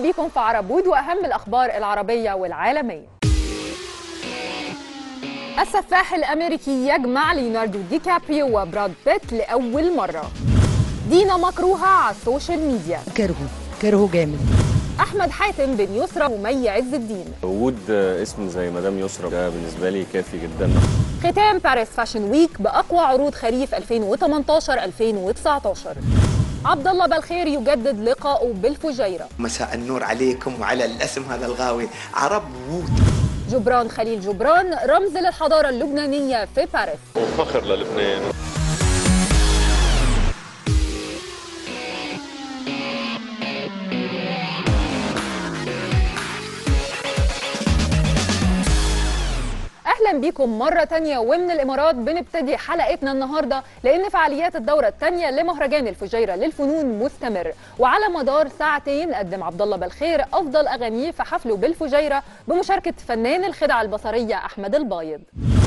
بيكم في عربود واهم الاخبار العربيه والعالميه السفاح الامريكي يجمع ليوناردو دي كابريو وبراد بيت لاول مره دينا مكروهه على السوشيال ميديا كرهه كرهه جامد احمد حاتم بن يسرى ومي عز الدين وجود اسم زي مدام يسرى ده بالنسبه لي كافي جدا ختام باريس فاشن ويك باقوى عروض خريف 2018 2019 عبد الله بالخير يجدد لقائه بالفجيره مساء النور عليكم وعلى الاسم هذا الغاوي عرب وود جبران خليل جبران رمز للحضاره اللبنانيه في باريس وفخر للبنان اهلا بيكم مره تانية ومن الامارات بنبتدي حلقتنا النهارده لان فعاليات الدوره الثانيه لمهرجان الفجيره للفنون مستمر وعلى مدار ساعتين قدم عبد الله بالخير افضل اغانيه في حفله بالفجيره بمشاركه فنان الخدعه البصريه احمد البايض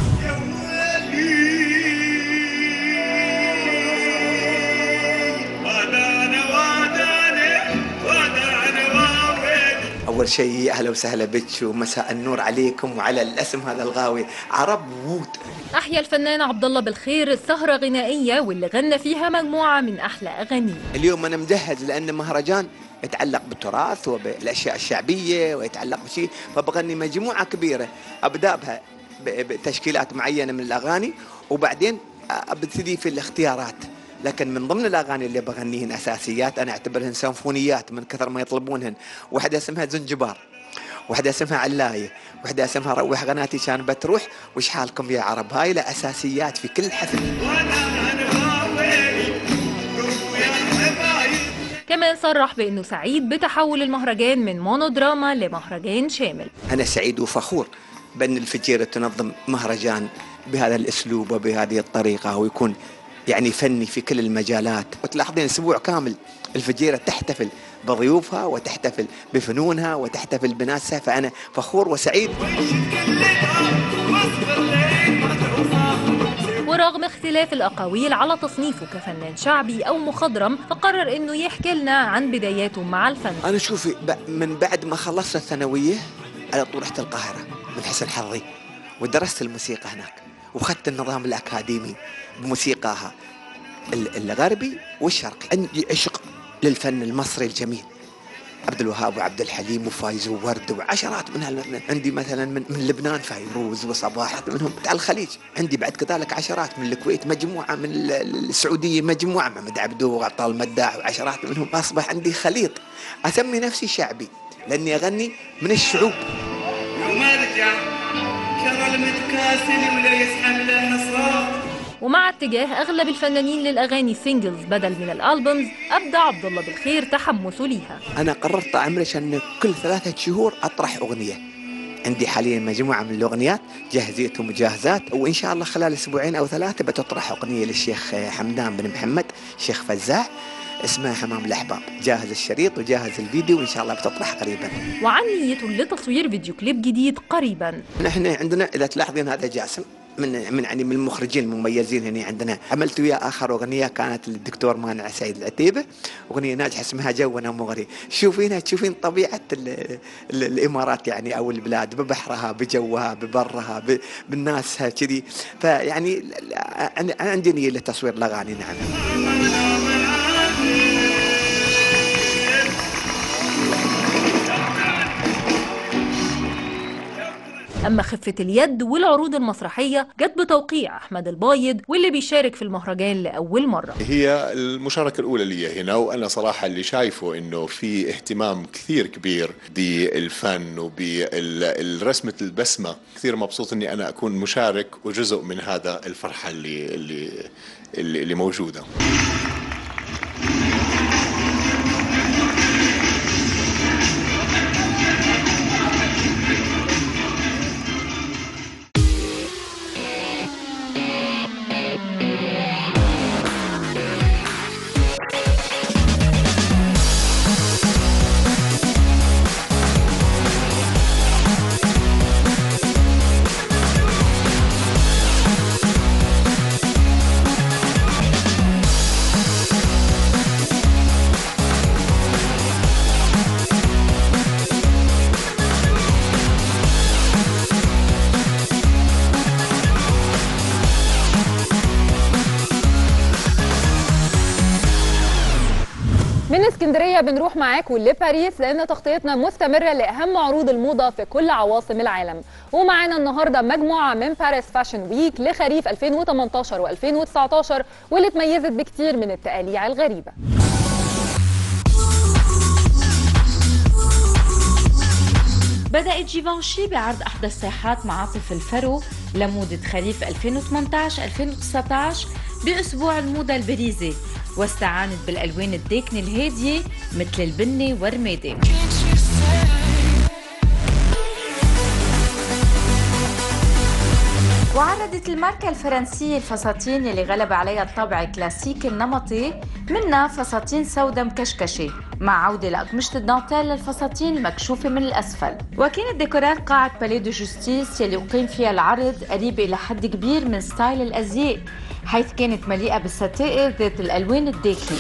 اول شيء اهلا وسهلا بك ومساء النور عليكم وعلى الاسم هذا الغاوي عرب وود احيا الفنان عبد الله بالخير سهره غنائيه واللي غنى فيها مجموعه من احلى اغانيه اليوم انا مجهز لان مهرجان يتعلق بالتراث وبالاشياء الشعبيه ويتعلق بشيء فبغني مجموعه كبيره ابدا بها بتشكيلات معينه من الاغاني وبعدين ابتدي في الاختيارات لكن من ضمن الاغاني اللي بغنيهن اساسيات انا اعتبرهن سيمفونيات من كثر ما يطلبونهن واحده اسمها زنجبار واحدة اسمها علاية واحدة اسمها روح قناتي كان بتروح وش حالكم يا عرب هاي لا أساسيات في كل حفل كمان صرح بأنه سعيد بتحول المهرجان من مونودراما لمهرجان شامل أنا سعيد وفخور بأن الفجيرة تنظم مهرجان بهذا الأسلوب وبهذه الطريقة ويكون يعني فني في كل المجالات وتلاحظين اسبوع كامل الفجيره تحتفل بضيوفها وتحتفل بفنونها وتحتفل بناسها فانا فخور وسعيد ورغم اختلاف الاقاويل على تصنيفه كفنان شعبي او مخضرم فقرر انه يحكي لنا عن بداياته مع الفن انا شوفي من بعد ما خلصت الثانويه على طول رحت القاهره من حسن حظي ودرست الموسيقى هناك واخذت النظام الاكاديمي بموسيقاها الغربي والشرقي عندي عشق للفن المصري الجميل عبد الوهاب وعبد الحليم وفايز وورد وعشرات من هال عندي مثلا من, من لبنان فيروز وصباح منهم على الخليج عندي بعد كذلك عشرات من الكويت مجموعه من السعوديه مجموعه محمد عبدو وعطال المداح وعشرات منهم اصبح عندي خليط اسمي نفسي شعبي لاني اغني من الشعوب يوم ارجع كرى المتكاسل ولا يسحب له صوت ومع اتجاه اغلب الفنانين للاغاني سينجلز بدل من الالبومز ابدى عبد الله بالخير تحمسه ليها انا قررت عمري ان كل ثلاثة شهور اطرح اغنيه عندي حاليا مجموعة من الأغنيات جاهزيتهم مجهزات وإن شاء الله خلال أسبوعين أو ثلاثة بتطرح أغنية للشيخ حمدان بن محمد شيخ فزاع اسمها حمام الأحباب جاهز الشريط وجاهز الفيديو وإن شاء الله بتطرح قريبا وعن نيته لتصوير فيديو كليب جديد قريبا نحن عندنا إذا تلاحظين هذا جاسم من من يعني من المخرجين المميزين هنا عندنا عملت وياه اخر اغنيه كانت للدكتور مانع سيد العتيبه اغنيه ناجحه اسمها جونا مغري شوفين تشوفين طبيعه ال ال الامارات يعني او البلاد ببحرها بجوها ببرها بالناسها كذي فيعني انا عندي نيه لتصوير الاغاني نعم أما خفة اليد والعروض المسرحية جت بتوقيع أحمد البايض واللي بيشارك في المهرجان لأول مرة هي المشاركة الأولى لي هنا وأنا صراحة اللي شايفه إنه في اهتمام كثير كبير بالفن وبالرسمة البسمة كثير مبسوط إني أنا أكون مشارك وجزء من هذا الفرحة اللي اللي اللي موجودة اسكندريه بنروح معاكم لباريس لان تغطيتنا مستمره لاهم عروض الموضه في كل عواصم العالم ومعانا النهارده مجموعه من باريس فاشن ويك لخريف 2018 و2019 واللي اتميزت بكتير من التقاليع الغريبه بدأت جيفانشي بعرض أحدث صيحات معاطف الفرو لموضة خريف 2018-2019 بأسبوع الموضة البريزي واستعانت بالألوان الداكنة الهادية مثل البني والرمادي وعرضت الماركة الفرنسية الفساتين يلي غلب عليها الطابع الكلاسيكي النمطي منها فساتين سوداء مكشكشة مع عودة لأقمشة الدانتيل للفساتين المكشوفة من الأسفل وكانت ديكورات قاعة بالي دو جوستيس يلي أقيم فيها العرض قريبة إلى حد كبير من ستايل الأزياء حيث كانت مليئة بالستائر ذات الألوان الداكنة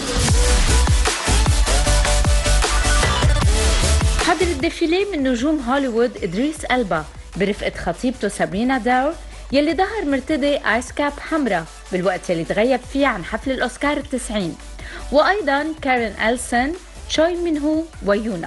حضر الديفيلي من نجوم هوليوود إدريس ألبا برفقة خطيبته سابرينا داور يلي ظهر مرتدي آيس كاب حمراء بالوقت يلي تغيب فيه عن حفل الأوسكار التسعين وأيضا كارين ألسون تشوي منهو ويونا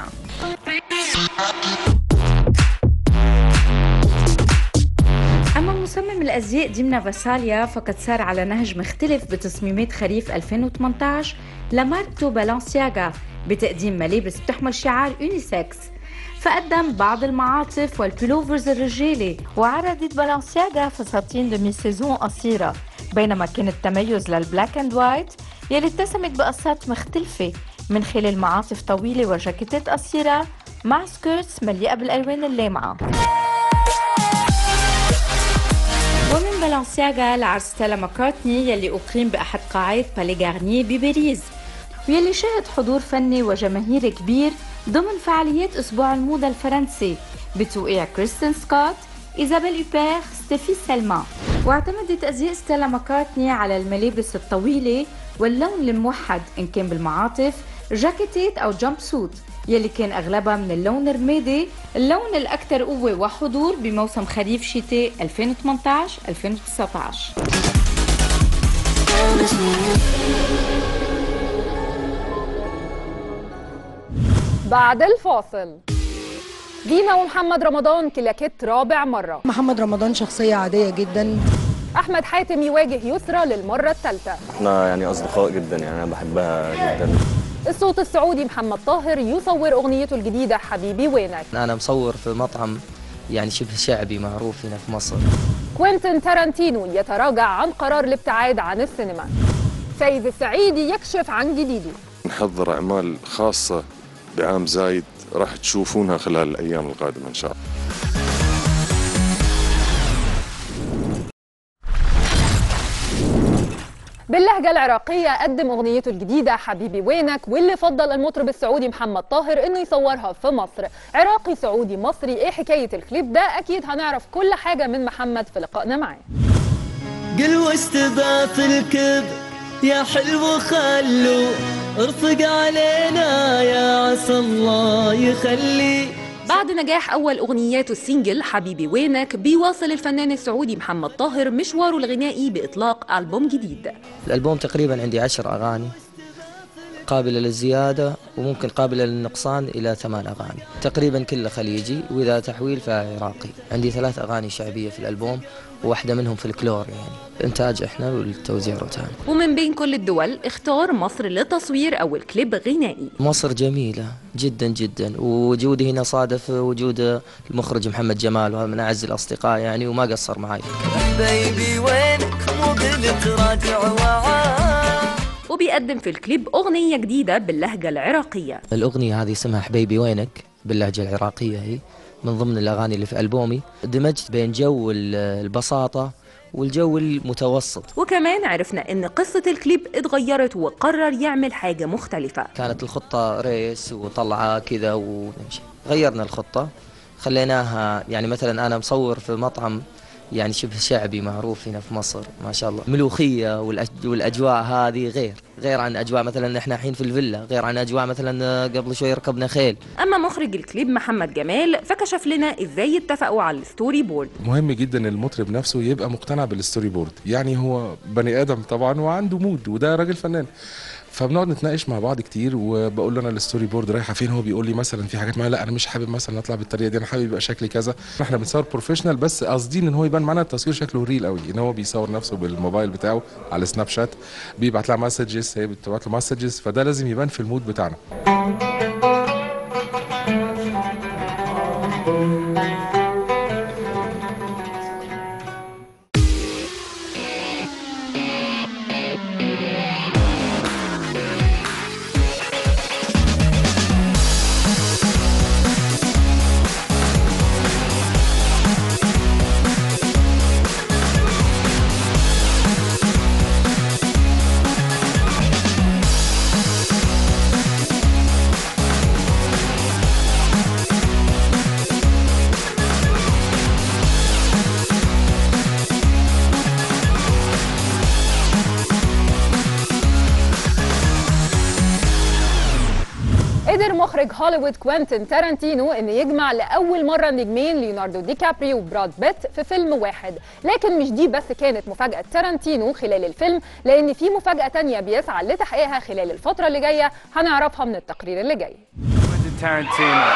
أما مصمم الأزياء ديمنا فاساليا فقد سار على نهج مختلف بتصميمات خريف 2018 لماركته بالانسياغا بتقديم ملابس بتحمل شعار يونيسكس فقدم بعض المعاطف والبلوفرز الرجالي وعرضت بالانسياغا فساتين دمي سيزون قصيرة بينما كان التميز للبلاك اند وايت يلي اتسمت بقصات مختلفة من خلال معاطف طويلة وجاكيتات قصيرة مع سكيرتس مليئة بالألوان اللامعة ومن بالانسياغا لعرض ستيلا ماكارتني يلي أقيم بأحد قاعات بالي غارنيه بباريس ويلي شهد حضور فني وجماهيري كبير ضمن فعاليات أسبوع الموضة الفرنسي بتوقيع كريستين سكوت إيزابيل إيبير ستيفي سلمان واعتمدت أزياء ستيلا ماكارتني على الملابس الطويلة واللون الموحد إن كان بالمعاطف جاكيتات أو جامب سوت يلي كان أغلبها من اللون الرمادي اللون الأكثر قوة وحضور بموسم خريف شتاء 2018-2019 بعد الفاصل دينا ومحمد رمضان كلاكيت رابع مرة محمد رمضان شخصية عادية جدا أحمد حاتم يواجه يسرى للمرة الثالثة احنا يعني اصدقاء جدا يعني انا بحبها جدا الصوت السعودي محمد طاهر يصور أغنيته الجديدة حبيبي وينك أنا مصور في مطعم يعني شبه شعبي معروف هنا في مصر كوينتين تارانتينو يتراجع عن قرار الابتعاد عن السينما فايز السعيدي يكشف عن جديده نحضر أعمال خاصة بعام زايد راح تشوفونها خلال الأيام القادمة إن شاء الله باللهجة العراقية قدم أغنيته الجديدة حبيبي وينك واللي فضل المطرب السعودي محمد طاهر إنه يصورها في مصر عراقي سعودي مصري إيه حكاية الكليب ده أكيد هنعرف كل حاجة من محمد في لقائنا معاه قل واستضاف الكبر يا حلو خلو ارفق علينا يا عسى الله يخلي بعد نجاح أول أغنياته السينجل حبيبي وينك بيواصل الفنان السعودي محمد طاهر مشواره الغنائي بإطلاق ألبوم جديد الألبوم تقريبا عندي عشر أغاني قابلة للزيادة وممكن قابلة للنقصان إلى ثمان أغاني تقريبا كله خليجي وإذا تحويل فعراقي عندي ثلاث أغاني شعبية في الألبوم وواحدة منهم فلكلور يعني إنتاج إحنا والتوزيع روتان ومن بين كل الدول اختار مصر لتصوير أول كليب غنائي مصر جميلة جدا جدا ووجودي هنا صادف وجود المخرج محمد جمال وهذا من أعز الأصدقاء يعني وما قصر معي بيبي وينك مو قلت راجع وعاد وبيقدم في الكليب أغنية جديدة باللهجة العراقية الأغنية هذه اسمها حبيبي وينك باللهجة العراقية هي من ضمن الأغاني اللي في ألبومي دمجت بين جو ال- البساطة والجو المتوسط وكمان عرفنا إن قصة الكليب اتغيرت وقرر يعمل حاجة مختلفة كانت الخطة ريس وطلعة كذا ونمشي غيرنا الخطة خليناها يعني مثلا أنا مصور في مطعم يعني شبه شعبي معروف هنا في مصر ما شاء الله ملوخية والأج- والأجواء هذه غير غير عن أجواء مثلا إحنا الحين في الفيلا غير عن أجواء مثلا قبل شوي ركبنا خيل أما مخرج الكليب محمد جمال فكشف لنا إزاي اتفقوا على الستوري بورد مهم جدا المطرب نفسه يبقى مقتنع بالستوري بورد يعني هو بني آدم طبعا وعنده مود وده راجل فنان فبنقعد نتناقش مع بعض كتير وبقول له انا الستوري بورد رايحه فين هو بيقول لي مثلا في حاجات معينه لا انا مش حابب مثلا اطلع بالطريقه دي انا حابب يبقى شكلي كذا احنا بنصور بروفيشنال بس قاصدين ان هو يبان معانا التصوير شكله ريل قوي ان هو بيصور نفسه بالموبايل بتاعه على سناب شات بيبعت لها مسجز هي بتبعت له مسجز فده لازم يبان في المود بتاعنا قدر مخرج هوليوود كوينتين تارانتينو ان يجمع لاول مره نجمين ليوناردو دي كابريو وبراد بيت في فيلم واحد لكن مش دي بس كانت مفاجاه تارانتينو خلال الفيلم لان في مفاجاه تانية بيسعى لتحقيقها خلال الفتره اللي جايه هنعرفها من التقرير اللي جاي Tarantino.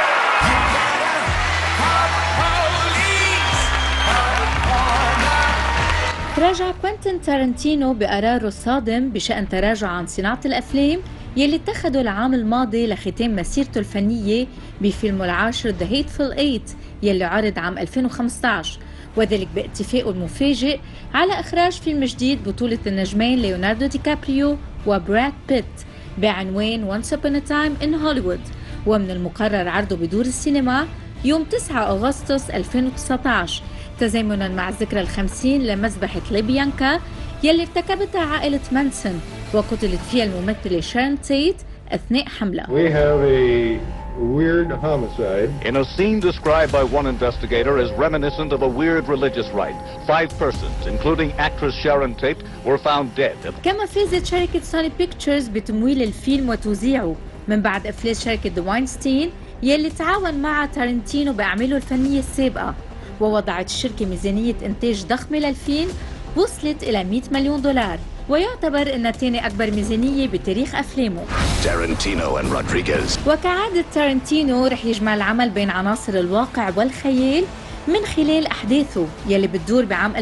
تراجع كوينتين تارنتينو بقراره الصادم بشأن تراجع عن صناعة الأفلام يلي اتخذه العام الماضي لختام مسيرته الفنية بفيلمه العاشر The Hateful Eight يلي عرض عام 2015 وذلك باكتفائه المفاجئ على إخراج فيلم جديد بطولة النجمين ليوناردو دي كابريو وبراد بيت بعنوان Once Upon a Time in Hollywood ومن المقرر عرضه بدور السينما يوم 9 أغسطس 2019 تزامنا مع الذكرى الخمسين لمذبحة ليبيانكا يلي ارتكبتها عائلة مانسون وقتلت فيها الممثلة شارون تيت أثناء حملة We have a weird homicide. In a scene described by one investigator as reminiscent of a weird religious rite, five persons, including actress Sharon Tate, were found dead. كما فازت شركة سوني بيكتشرز بتمويل الفيلم وتوزيعه من بعد إفلاس شركة ذا واينستين يلي تعاون مع تارنتينو بأعماله الفنية السابقة ووضعت الشركة ميزانية إنتاج ضخمة للفيلم وصلت إلى 100 مليون دولار ويعتبر إنها تاني أكبر ميزانية بتاريخ أفلامه Tarantino and Rodriguez. وكعادة تارنتينو رح يجمع العمل بين عناصر الواقع والخيال من خلال أحداثه يلي بتدور بعام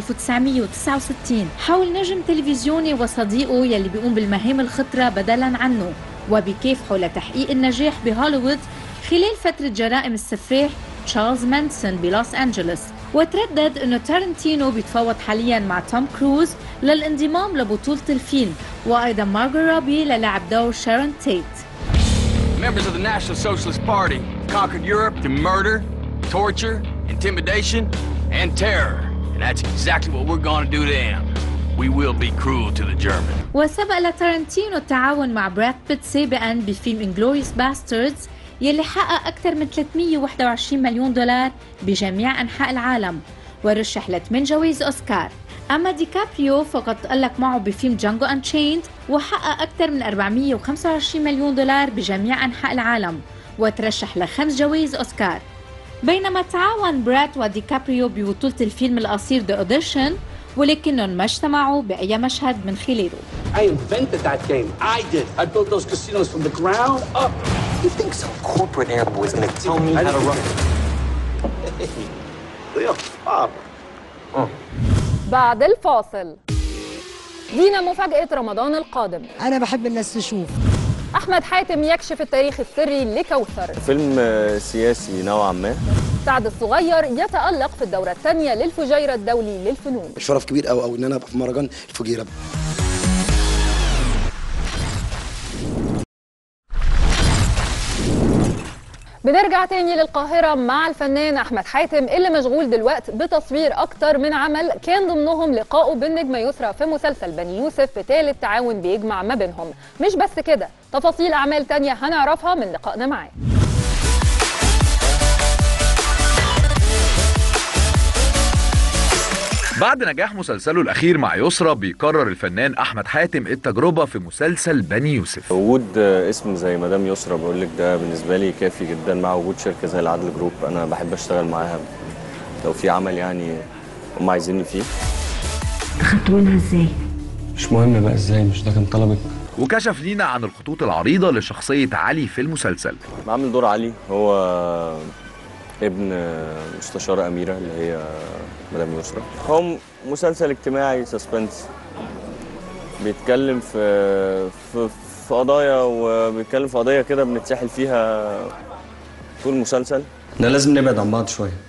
1969 حول نجم تلفزيوني وصديقه يلي بيقوم بالمهام الخطرة بدلا عنه وبكافحه لتحقيق النجاح بهوليوود خلال فترة جرائم السفاح تشارلز مانسون بلوس أنجلوس وتردد أنه تارنتينو بيتفاوض حاليا مع توم كروز للانضمام لبطولة الفيلم وأيضا مارجو روبي للعب دور شارون تيت Members of the National Socialist Party conquered Europe through murder, torture, intimidation, and terror. And that's exactly what we're going to do to them. We will be cruel to the Germans. وسبق لتارنتينو التعاون مع براد بيت سابقا بفيلم انجلوريوس باستردز يلي حقق أكثر من 321 مليون دولار بجميع أنحاء العالم ورشح لثمان جوائز أوسكار أما ديكابريو فقد تألق معه بفيلم جانجو أنشيند وحقق أكثر من 425 مليون دولار بجميع أنحاء العالم وترشح لخمس جوائز أوسكار بينما تعاون براد وديكابريو ببطولة الفيلم القصير The Audition ولكنهم ما اجتمعوا بأي مشهد من خلاله I invented that game. I did. I built those casinos from the ground up. You think some corporate airboy is gonna tell me how to run? Leo, Bob. بعد الفاصل دينا مفاجأة رمضان القادم انا بحب الناس تشوف أحمد حاتم يكشف التاريخ السري لكوثر فيلم آه، سياسي نوعا ما سعد الصغير يتألق في الدورة الثانية للفجيرة الدولي للفنون شرف كبير قوي قوي ان انا ابقى في مهرجان الفجيره بنرجع تاني للقاهرة مع الفنان أحمد حاتم اللي مشغول دلوقت بتصوير أكتر من عمل كان ضمنهم لقائه بالنجمة يسرى في مسلسل بني يوسف في ثالث تعاون بيجمع ما بينهم مش بس كده تفاصيل أعمال تانية هنعرفها من لقائنا معاه بعد نجاح مسلسله الأخير مع يسرى بيقرر الفنان أحمد حاتم التجربة في مسلسل بني يوسف وجود آه، اسم زي مدام يسرا بقول لك ده بالنسبه لي كافي جدا مع وجود شركه زي العدل جروب انا بحب اشتغل معاها لو في عمل يعني هم عايزيني فيه اخدتوا منها ازاي؟ مش مهم بقى ازاي مش ده كان طلبك وكشف لينا عن الخطوط العريضة لشخصية علي في المسلسل بعمل دور علي هو ابن مستشارة أميرة اللي هي مدام يسرا هو مسلسل اجتماعي سسبنس بيتكلم في في في قضايا وبيتكلم في قضية كده بنتسحل فيها طول المسلسل احنا لازم نبعد عن بعض شويه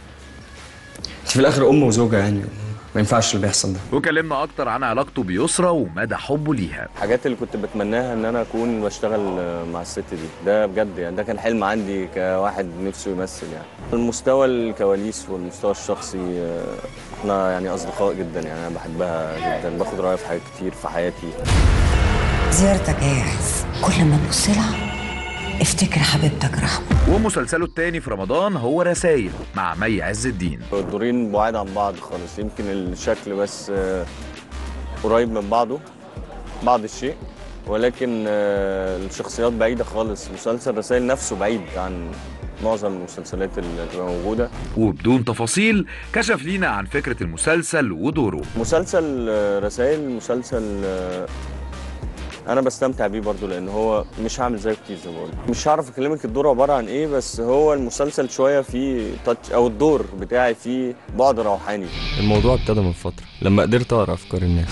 انت في الاخر ام وزوجه يعني ما ينفعش اللي بيحصل ده وكلمنا أكتر عن علاقته بيسرا ومدى حبه ليها الحاجات اللي كنت بتمناها ان انا اكون بشتغل مع الست دي ده بجد يعني ده كان حلم عندي كواحد نفسه يمثل يعني المستوى الكواليس والمستوى الشخصي آه، احنا يعني اصدقاء جدا يعني انا بحبها جدا باخد رايها في حاجات كتير في حياتي زيارتك جاهز كل ما تبص لها افتكر حبيبتك رحمة ومسلسله التاني في رمضان هو رسايل مع مي عز الدين الدورين بعاد عن بعض خالص يمكن الشكل بس آه، قريب من بعضه بعض الشيء ولكن آه، الشخصيات بعيدة خالص مسلسل رسائل نفسه بعيد عن معظم المسلسلات اللي بتبقى موجودة وبدون تفاصيل كشف لينا عن فكرة المسلسل ودوره مسلسل آه، رسائل مسلسل آه، انا بستمتع بيه برضو لان هو مش هعمل زيه كتير زي ما بقول مش هعرف اكلمك الدور عباره عن ايه بس هو المسلسل شويه فيه تاتش او الدور بتاعي فيه بعد روحاني الموضوع ابتدى من فترة لما قدرت أقرأ أفكار الناس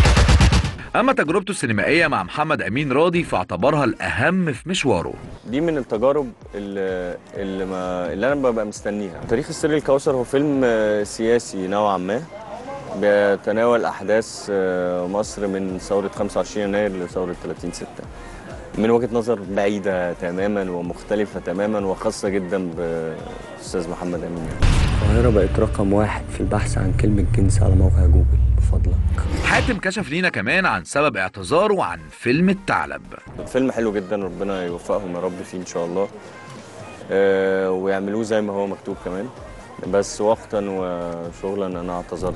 أما تجربته السينمائية مع محمد أمين راضي فاعتبرها الأهم في مشواره دي من التجارب اللي, اللي, ما اللي انا ببقى مستنيها تاريخ السر الكوثر هو فيلم آه، سياسي نوعا ما بيتناول احداث آه، مصر من ثوره 25 يناير لثوره 30 6 من وجهه نظر بعيده تماما ومختلفه تماما وخاصه جدا باستاذ محمد امين القاهره بقت رقم واحد في البحث عن كلمه جنس على موقع جوجل بفضلك حاتم كشف لينا كمان عن سبب اعتذاره عن فيلم الثعلب فيلم حلو جدا ربنا يوفقهم يا رب فيه ان شاء الله آه، ويعملوه زي ما هو مكتوب كمان بس وقتا وشغلا انا اعتذرت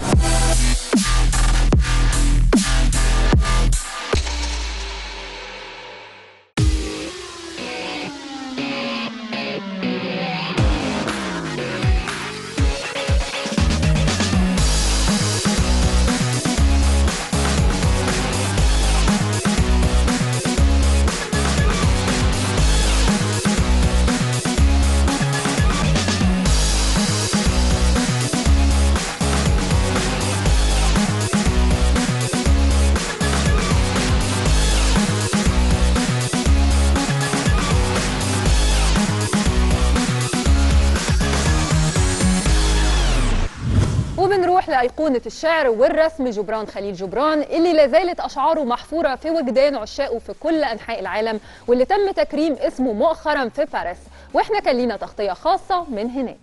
وبنروح لأيقونة الشعر والرسم جبران خليل جبران اللي لا زالت أشعاره محفورة في وجدان عشاقه في كل أنحاء العالم واللي تم تكريم اسمه مؤخرا في باريس واحنا كان لينا تغطية خاصة من هناك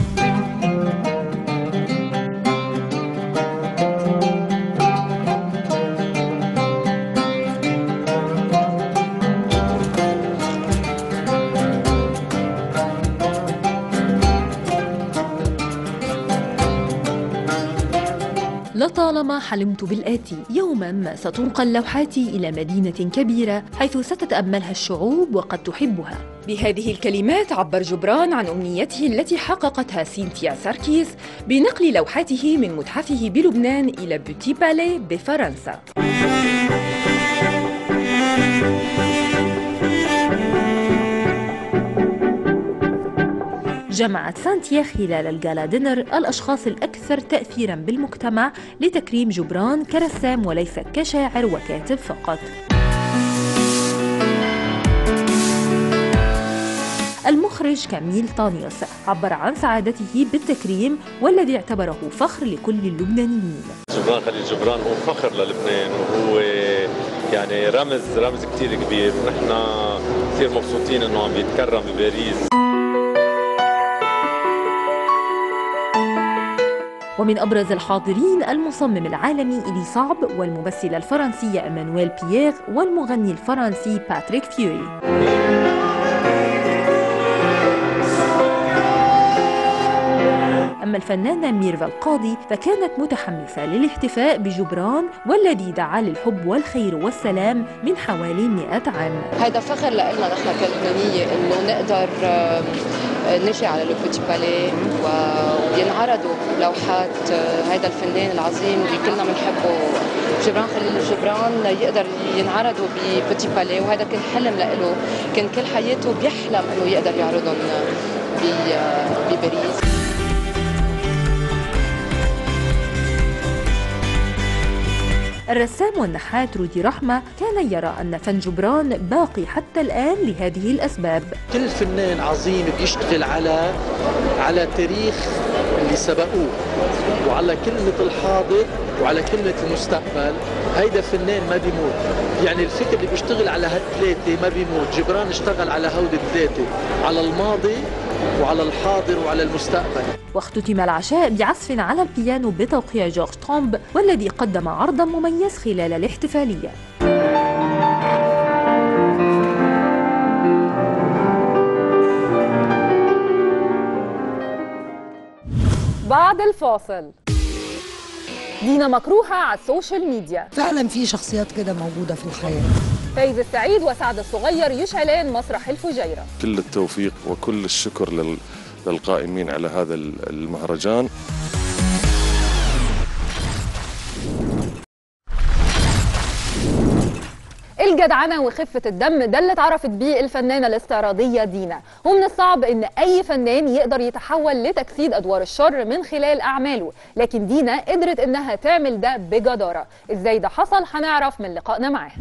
لطالما حلمت بالآتي يوما ما ستنقل لوحاتي إلى مدينة كبيرة حيث ستتأملها الشعوب وقد تحبها بهذه الكلمات عبر جبران عن أمنيته التي حققتها سينتيا ساركيس بنقل لوحاته من متحفه بلبنان إلى بوتي بالي بفرنسا جمعت سانتيا خلال الجالا دينر الأشخاص الأكثر تأثيرا بالمجتمع لتكريم جبران كرسام وليس كشاعر وكاتب فقط المخرج كاميل طانيوس عبر عن سعادته بالتكريم والذي اعتبره فخر لكل اللبنانيين جبران خليل جبران هو فخر للبنان وهو يعني رمز رمز كتير كبير ونحن كثير مبسوطين انه عم بيتكرم بباريس ومن أبرز الحاضرين المصمم العالمي إلي صعب والممثلة الفرنسية إمانويل بيير والمغني الفرنسي باتريك فيوري أما الفنانة ميرفا القاضي فكانت متحمسة للاحتفاء بجبران والذي دعا للحب والخير والسلام من حوالي 100 عام هذا فخر لنا نحن كلبنانية انه نقدر آم، نجي على لو بيتي بالي وبينعرضوا لوحات هذا الفنان العظيم اللي كلنا بنحبه جبران خليل جبران يقدر ينعرضوا ببيتي بالي وهذا كان حلم له كان كل حياته بيحلم انه يقدر يعرضهم ب- بباريس الرسام والنحات رودي رحمة كان يرى أن فن جبران باقي حتى الآن لهذه الأسباب كل فنان عظيم بيشتغل على على تاريخ اللي سبقوه وعلى كلمة الحاضر وعلى كلمة المستقبل هيدا فنان ما بيموت يعني الفكر اللي بيشتغل على هالثلاثة ما بيموت جبران اشتغل على هود الثلاثة على الماضي وعلى الحاضر وعلى المستقبل واختتم العشاء بعزف على البيانو بتوقيع جورج تومب والذي قدم عرضا مميز خلال الاحتفالية بعد الفاصل دينا مكروهة على السوشيال ميديا فعلا في شخصيات كده موجودة في الحياة فايز السعيد وسعد الصغير يشعلان مسرح الفجيرة كل التوفيق وكل الشكر لل- للقائمين على هذا المهرجان الجدعنة وخفة الدم ده اللي اتعرفت بيه الفنانة الاستعراضية دينا ومن الصعب ان اي فنان يقدر يتحول لتجسيد ادوار الشر من خلال اعماله لكن دينا قدرت انها تعمل ده بجدارة ازاي ده حصل هنعرف من لقائنا معاها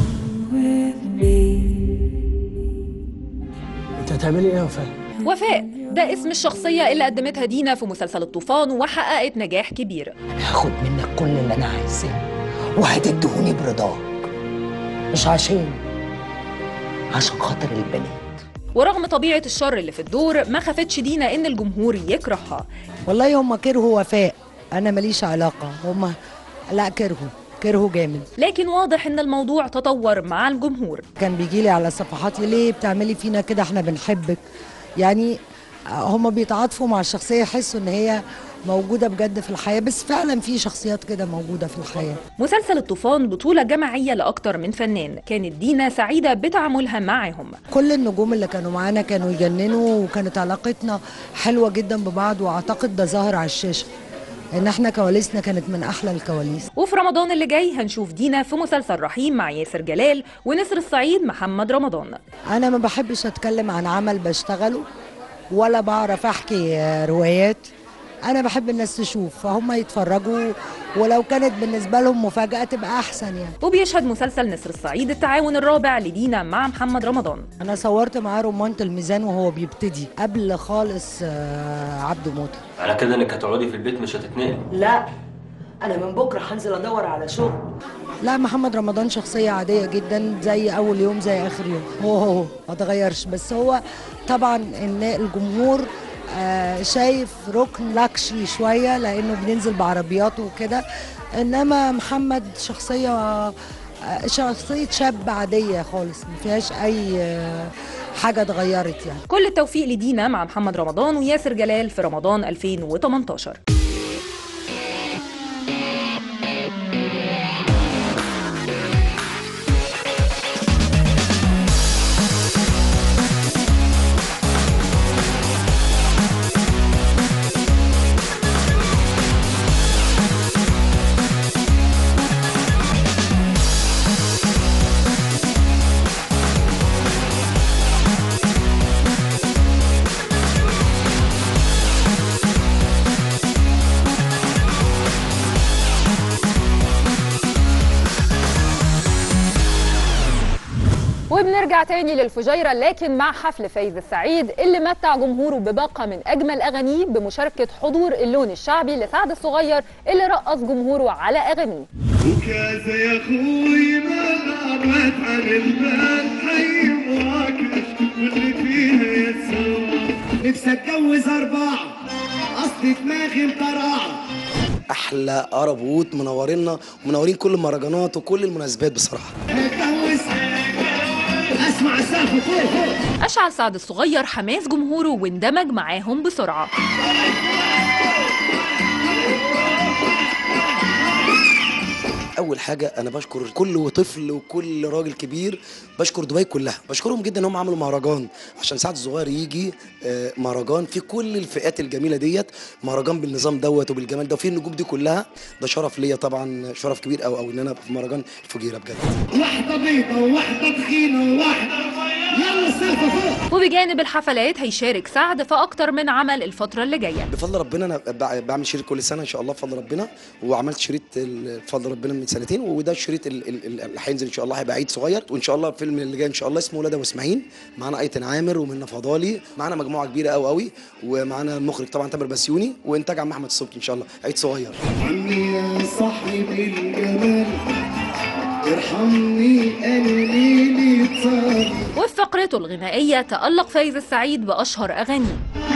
انت هتعملي ايه يا وفاء؟ وفاء ده اسم الشخصية اللي قدمتها دينا في مسلسل الطوفان وحققت نجاح كبير هاخد منك كل اللي انا عايزاه وهتدهوني برضاك مش عشان عشان خاطر البنات ورغم طبيعة الشر اللي في الدور ما خفتش دينا ان الجمهور يكرهها والله هم كرهوا وفاء انا ماليش علاقة هم لا كرهوا كرهوا جامد لكن واضح ان الموضوع تطور مع الجمهور كان بيجي لي على صفحاتي ليه بتعملي فينا كده احنا بنحبك يعني هم بيتعاطفوا مع الشخصية يحسوا ان هي موجودة بجد في الحياة بس فعلا في شخصيات كده موجودة في الحياة مسلسل الطوفان بطولة جماعية لأكتر من فنان كانت دينا سعيدة بتعاملها معهم كل النجوم اللي كانوا معانا كانوا يجننوا وكانت علاقتنا حلوة جدا ببعض واعتقد ده ظاهر على الشاشة ان احنا كواليسنا كانت من احلى الكواليس وفي رمضان اللي جاي هنشوف دينا في مسلسل رحيم مع ياسر جلال ونسر الصعيد محمد رمضان انا ما بحبش اتكلم عن عمل بشتغله ولا بعرف احكي آه، روايات انا بحب الناس تشوف فهم يتفرجوا ولو كانت بالنسبه لهم مفاجاه تبقى احسن يعني وبيشهد مسلسل نسر الصعيد التعاون الرابع لدينا مع محمد رمضان انا صورت معاه رمانة الميزان وهو بيبتدي قبل خالص آه، عبده موته على كده انك هتقعدي في البيت مش هتتنقلي لا انا من بكره هنزل ادور على شغل لا محمد رمضان شخصية عادية جدا زي أول يوم زي آخر يوم هو هو ما تغيرش بس هو طبعا إن الجمهور آه، شايف ركن لاكشري شوية لأنه بننزل بعربياته وكده إنما محمد شخصية آه، شخصية شاب عادية خالص ما فيهاش أي آه، حاجة اتغيرت يعني كل التوفيق لدينا مع محمد رمضان وياسر جلال في رمضان 2018 وبنرجع تاني للفجيرة لكن مع حفل فايز السعيد اللي متع جمهوره بباقة من أجمل أغانيه بمشاركة حضور اللون الشعبي لسعد الصغير اللي رقص جمهوره على أغانيه وكذا يا اخوي ما غابت عن البال حي مراكش واللي فيها يتسوى نفسي اتجوز اربعه اصل دماغي مطرعه احلى قرب ووت منورينا ومنورين كل المهرجانات وكل المناسبات بصراحه اتجوز اسمع السقف فوق فوق أشعل سعد الصغير حماس جمهوره واندمج معاهم بسرعة اول اول حاجه انا بشكر كل طفل وكل راجل كبير بشكر دبي كلها بشكرهم جدا ان هم عملوا مهرجان عشان سعد الصغير يجي آه، مهرجان في كل الفئات الجميله ديت مهرجان بالنظام دوت وبالجمال ده وفي النجوم دي كلها ده شرف ليا طبعا شرف كبير قوي قوي ان انا ابقى في مهرجان الفجيره بجد واحدة بيضة وواحدة تخينة وواحدة يلا السقف فوق وبجانب الحفلات هيشارك سعد في أكتر من عمل الفترة اللي جاية بفضل ربنا انا بع- بعمل شريط كل سنه ان شاء الله بفضل ربنا وعملت شريط ال- بفضل ربنا من سنتين وده الشريط ال- ال- ال- اللي هينزل ان شاء الله هيبقى عيد صغير وان شاء الله الفيلم اللي جاي ان شاء الله اسمه ولاد ابو اسماعيل معانا ايتن عامر ومنى فضالي معانا مجموعه كبيره قوي قوي ومعانا المخرج طبعا تامر بسيوني وانتاج عم احمد الصبحي ان شاء الله عيد صغير عمي يا صاحب الجمال ارحمني انا ليلي طال وفي فقرته الغنائية تألق فايز السعيد بأشهر أغانيه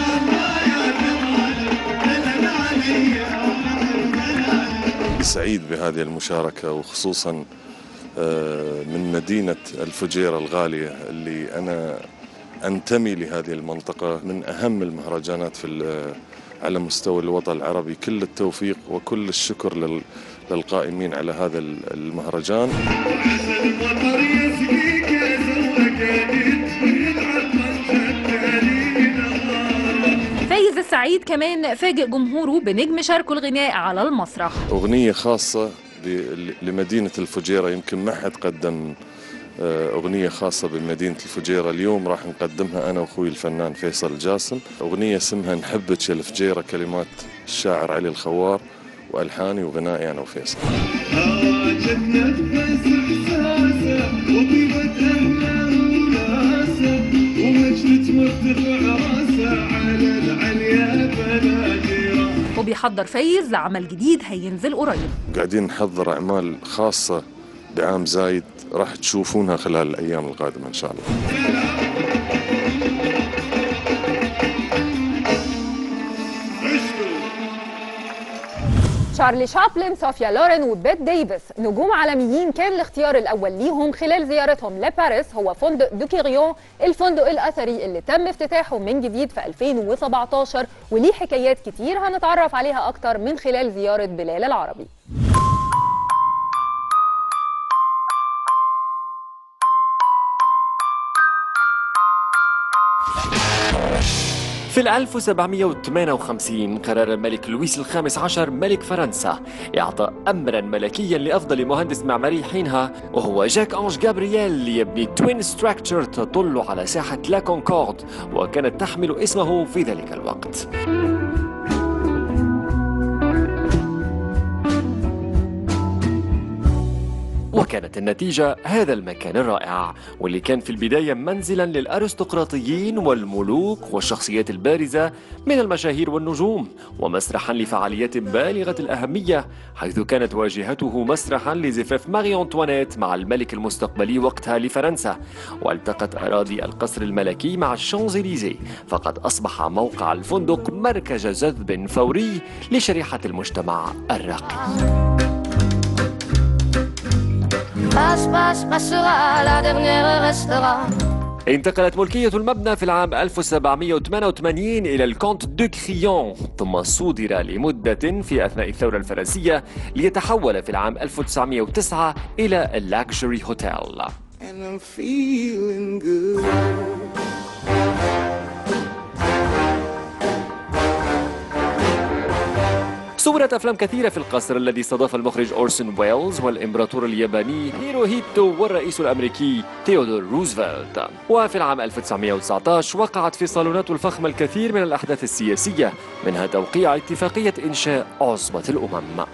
سعيد بهذه المشاركة وخصوصا آه، من مدينة الفجيرة الغالية اللي أنا أنتمي لهذه المنطقة من أهم المهرجانات في ال- على مستوى الوطن العربي كل التوفيق وكل الشكر لل- للقائمين على هذا ال- المهرجان المطر يسقيك يا زوجك يا بنت العطر شتاني نهار فايز السعيد كمان فاجئ جمهوره بنجم شاركه الغناء على المسرح أغنية خاصة ب- لمدينة الفجيرة يمكن ما حد قدم آه، أغنية خاصة بمدينة الفجيرة اليوم راح نقدمها أنا وأخوي الفنان فيصل الجاسم أغنية اسمها نحبك يا الفجيرة كلمات الشاعر علي الخوار وألحاني وغنائي أنا وفيصل جنة بس احساسه وطيبة اهله وناسه ومجد مرتفع راسه على العليا بناديره وبيحضر فايز لعمل جديد هينزل قريب قاعدين نحضر أعمال خاصة بعام زايد راح تشوفونها خلال الأيام القادمة إن شاء الله شارلي شابلن صوفيا لورين وبيت ديفيس نجوم عالميين كان الاختيار الاول ليهم خلال زيارتهم لباريس هو فندق دوكيريون الفندق الاثري اللي تم افتتاحه من جديد في 2017 وليه حكايات كتير هنتعرف عليها اكتر من خلال زياره بلال العربي في ال 1758 قرر الملك لويس الخامس عشر ملك فرنسا إعطاء أمرا ملكيا لأفضل مهندس معماري حينها وهو جاك أنج جابرييل ليبني توين ستراكتشر تطل على ساحة لا كونكورد وكانت تحمل اسمه في ذلك الوقت وكانت النتيجة هذا المكان الرائع واللي كان في البداية منزلا للأرستقراطيين والملوك والشخصيات البارزة من المشاهير والنجوم ومسرحا لفعاليات بالغة الأهمية حيث كانت واجهته مسرحا لزفاف ماري أنطوانيت مع الملك المستقبلي وقتها لفرنسا والتقت أراضي القصر الملكي مع الشانزليزيه فقد أصبح موقع الفندق مركز جذب فوري لشريحة المجتمع الراقي Passe, passe, passera, la dernière restera. انتقلت ملكية المبنى في العام 1788 إلى الكونت دو كريون ثم صودر لمدة في أثناء الثورة الفرنسية ليتحول في العام 1909 إلى اللاكشري هوتيل And I'm feeling good. صورت أفلام كثيرة في القصر الذي استضاف المخرج أورسون ويلز والإمبراطور الياباني هيروهيتو والرئيس الأمريكي تيودور روزفلت وفي العام 1919 وقعت في صالونات الفخمة الكثير من الأحداث السياسية منها توقيع اتفاقية إنشاء عصبة الأمم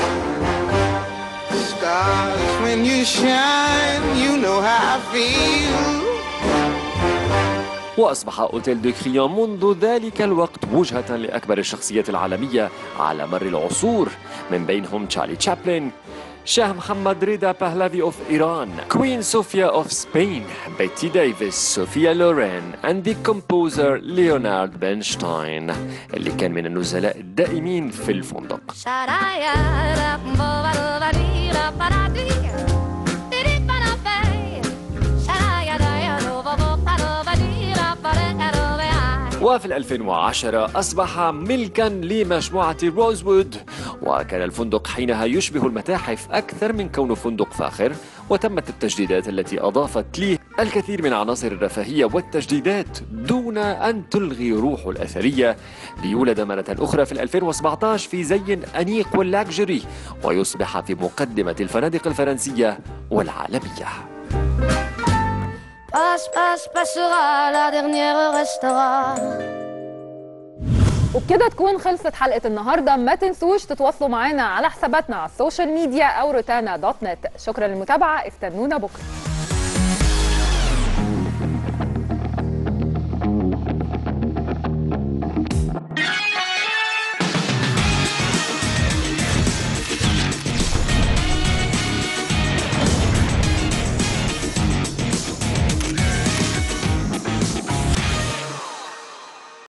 Stars, when you shine, you know how I feel. وأصبح أوتيل دو كريون منذ ذلك الوقت وجهة لأكبر الشخصيات العالمية على مر العصور من بينهم تشارلي تشابلن شاه محمد رضا باهلافي اوف ايران كوين صوفيا اوف سبين بيتي ديفيس صوفيا لورين اند ذا كومبوزر ليونارد بنشتاين اللي كان من النزلاء الدائمين في الفندق وفي ال 2010 أصبح ملكا لمجموعة روزوود وكان الفندق حينها يشبه المتاحف أكثر من كونه فندق فاخر وتمت التجديدات التي أضافت ليه الكثير من عناصر الرفاهية والتجديدات دون أن تلغي روحه الأثرية ليولد مرة أخرى في 2017 في زي أنيق واللاكجري ويصبح في مقدمة الفنادق الفرنسية والعالمية Passe, passe, passera, la dernière restera. وبكده تكون خلصت حلقة النهاردة ما تنسوش تتواصلوا معانا على حساباتنا على السوشيال ميديا أو روتانا دوت نت شكرا للمتابعة استنونا بكرة